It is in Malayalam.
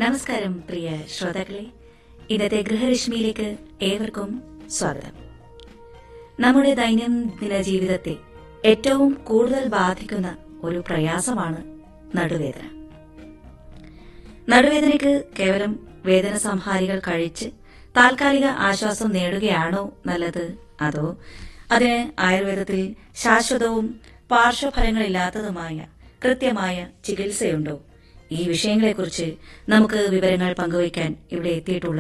നമസ്കാരം പ്രിയ ശ്രോതാക്കളെ ഇന്നത്തെ ഗൃഹരശ്മിയിലേക്ക് ഏവർക്കും സ്വാഗതം നമ്മുടെ ദൈനംദിന ജീവിതത്തെ ഏറ്റവും കൂടുതൽ ബാധിക്കുന്ന ഒരു പ്രയാസമാണ് നടുവേദന നടുവേദനയ്ക്ക് കേവലം വേദന സംഹാരികൾ കഴിച്ച് താൽക്കാലിക ആശ്വാസം നേടുകയാണോ നല്ലത് അതോ അതിന് ആയുർവേദത്തിൽ ശാശ്വതവും പാർശ്വഫലങ്ങളില്ലാത്തതുമായ കൃത്യമായ ചികിത്സയുണ്ടോ ഈ വിഷയങ്ങളെക്കുറിച്ച് നമുക്ക് വിവരങ്ങൾ പങ്കുവയ്ക്കാൻ ഇവിടെ എത്തിയിട്ടുള്ള